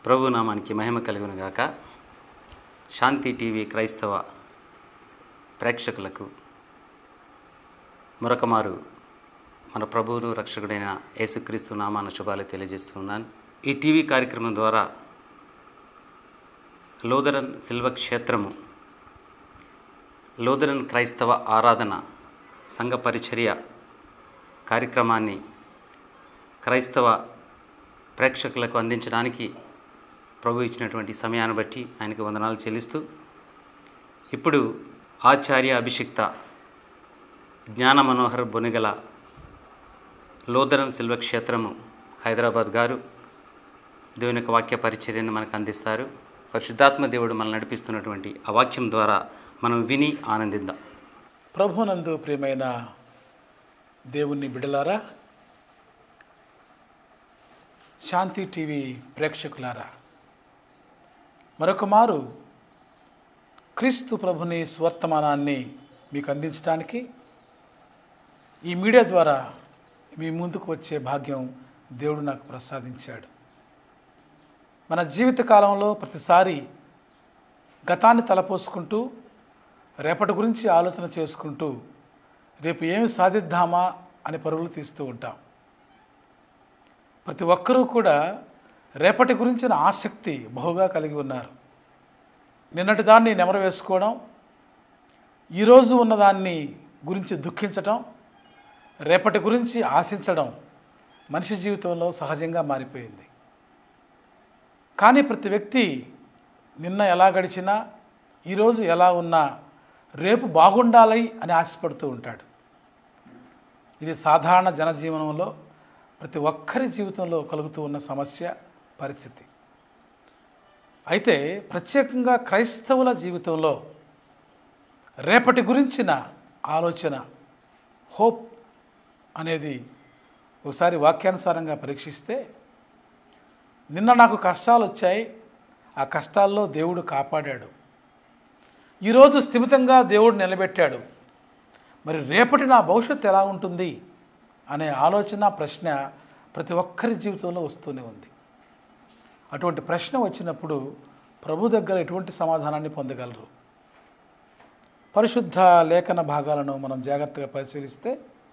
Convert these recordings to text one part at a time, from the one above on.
ప్రభు నామానికి మహిమ కలుగును గాక శాంతి టీవీ క్రైస్తవ ప్రేక్షకులకు మరొక మారు మన ప్రభువును రక్షకుడైన యేసుక్రీస్తు నామాన శుభాలు తెలియజేస్తున్నాను ఈ టీవీ కార్యక్రమం ద్వారా లోదరన్ శిల్వ క్షేత్రము లోదరన్ క్రైస్తవ ఆరాధన సంఘ పరిచర్య కార్యక్రమాన్ని క్రైస్తవ ప్రేక్షకులకు అందించడానికి ప్రభు ఇచ్చినటువంటి సమయాన్ని బట్టి ఆయనకు వందనాలు చెల్లిస్తూ ఇప్పుడు ఆచార్య అభిషిక్త జ్ఞాన మనోహర్ బొనిగల లోదరన్ శిల్వ క్షేత్రము హైదరాబాద్ గారు దేవుని యొక్క వాక్య పరిచర్యను మనకు అందిస్తారు పరిశుద్ధాత్మ దేవుడు మనల్ని నడిపిస్తున్నటువంటి ఆ వాక్యం ద్వారా మనం విని ఆనందిద్దాం ప్రభునందు ప్రియమైన దేవుని బిడలారా శాంతి టీవీ ప్రేక్షకులారా మరొక మారు క్రీస్తు ప్రభుని స్వర్తమానాన్ని మీకు అందించడానికి ఈ మీడియా ద్వారా మీ ముందుకు వచ్చే భాగ్యం దేవుడు నాకు ప్రసాదించాడు మన జీవిత కాలంలో ప్రతిసారి గతాన్ని తలపోసుకుంటూ రేపటి గురించి ఆలోచన చేసుకుంటూ రేపు ఏమి సాధిద్దామా అని పరుగులు తీస్తూ ఉంటాం ప్రతి ఒక్కరూ కూడా రేపటి గురించిన ఆసక్తి బహుగా కలిగి ఉన్నారు నిన్నటి దాన్ని నెమరు వేసుకోవడం ఈరోజు ఉన్నదాన్ని గురించి దుఃఖించటం రేపటి గురించి ఆశించడం మనిషి జీవితంలో సహజంగా మారిపోయింది కానీ ప్రతి వ్యక్తి నిన్న ఎలా గడిచినా ఈరోజు ఎలా ఉన్నా రేపు బాగుండాలి అని ఆశపడుతూ ఉంటాడు ఇది సాధారణ జనజీవనంలో ప్రతి ఒక్కరి జీవితంలో కలుగుతూ ఉన్న సమస్య పరిస్థితి అయితే ప్రత్యేకంగా క్రైస్తవుల జీవితంలో రేపటి గురించిన ఆలోచన హోప్ అనేది ఒకసారి వాక్యానుసారంగా పరీక్షిస్తే నిన్న నాకు కష్టాలు వచ్చాయి ఆ కష్టాల్లో దేవుడు కాపాడాడు ఈరోజు స్థిమితంగా దేవుడు నిలబెట్టాడు మరి రేపటి నా భవిష్యత్తు ఎలా ఉంటుంది అనే ఆలోచన ప్రశ్న ప్రతి ఒక్కరి జీవితంలో వస్తూనే ఉంది అటువంటి ప్రశ్న వచ్చినప్పుడు ప్రభు దగ్గర ఎటువంటి సమాధానాన్ని పొందగలరు పరిశుద్ధ లేఖన భాగాలను మనం జాగ్రత్తగా పరిశీలిస్తే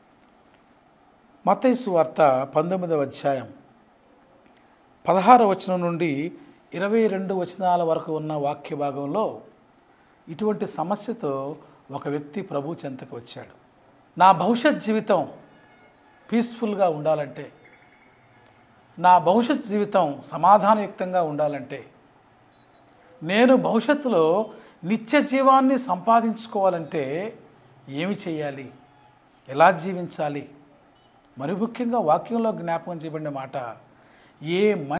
మతైసు వార్త పంతొమ్మిదవ అధ్యాయం పదహార వచనం నుండి ఇరవై రెండు వచనాల వరకు ఉన్న వాక్య భాగంలో ఇటువంటి సమస్యతో ఒక వ్యక్తి ప్రభు చెంతకు వచ్చాడు నా భవిష్యత్ జీవితం పీస్ఫుల్గా ఉండాలంటే నా భవిష్యత్ జీవితం సమాధానయుక్తంగా ఉండాలంటే నేను భవిష్యత్తులో నిత్య జీవాన్ని సంపాదించుకోవాలంటే ఏమి చేయాలి ఎలా జీవించాలి మరి ముఖ్యంగా వాక్యంలో జ్ఞాపకం చేయబడిన మాట ఏ